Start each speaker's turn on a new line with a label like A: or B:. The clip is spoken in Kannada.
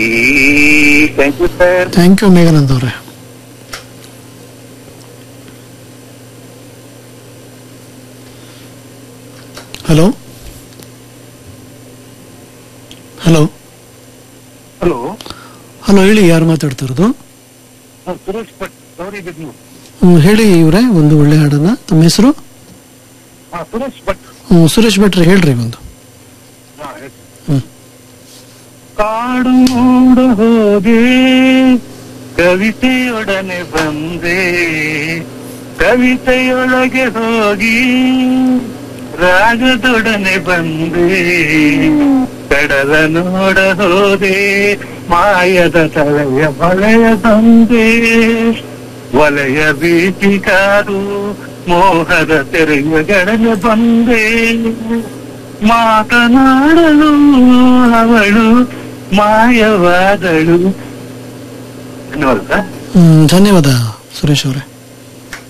A: Thank you sir
B: thank you Meghanand ಅವರೇ ಹಲೋ ಹಲೋ
A: ಹಲೋ
B: ಹಲೋ ಹೇಳಿ ಯಾರು ಮಾತಾಡ್ತಿರೋದು
A: ಸುರೇಶ್ ಭಟ್ ಗೌರಿ ಬಿದ್ನು
B: ಹ್ಮ್, ಹೇಳಿ ಇವರೇ ಒಂದು ಒಳ್ಳೆ ಹಾಡನ್ನ ತಮ್ಮ ಹೆಸರು
A: ಹಾ ಸುರೇಶ್ ಭಟ್
B: ಹ್ಮ್, ಸುರೇಶ್ ಭಟ್ರೆ ಹೇಳ್ರಿ ಒಂದು
A: ಹಾ, ಹೇಳಿ.
B: ಹ್ಮ್.
A: ಕಾಡು ಮೂಡ ಹೋದೆ ಕವಿತೆಯೊಡನೆ ಬಂದೆ ಕವಿತೆಯೊಳಗೆ ಹೋಗಿ ರಾಗದೊಡನೆ ಬಂದೆ ಕಡಲ ನೋಡ ಹೋದೆ ಮಾಯದ ತಲೆಯ ಬಳೆಯ ತಂದೆ ವಲಯ ಬೀಟಿಕಾರು ಮೋಹದ ತೆರೆಯಗಡನೆ ಬಂದೆ ಮಾತನಾಡಲು ಅವಳು ಮಾಯವಾದಳು ಧನ್ಯವಾದ ಸರ್
B: ಹ್ಮ್, ಧನ್ಯವಾದ ಸುರೇಶ್ ಅವರೇ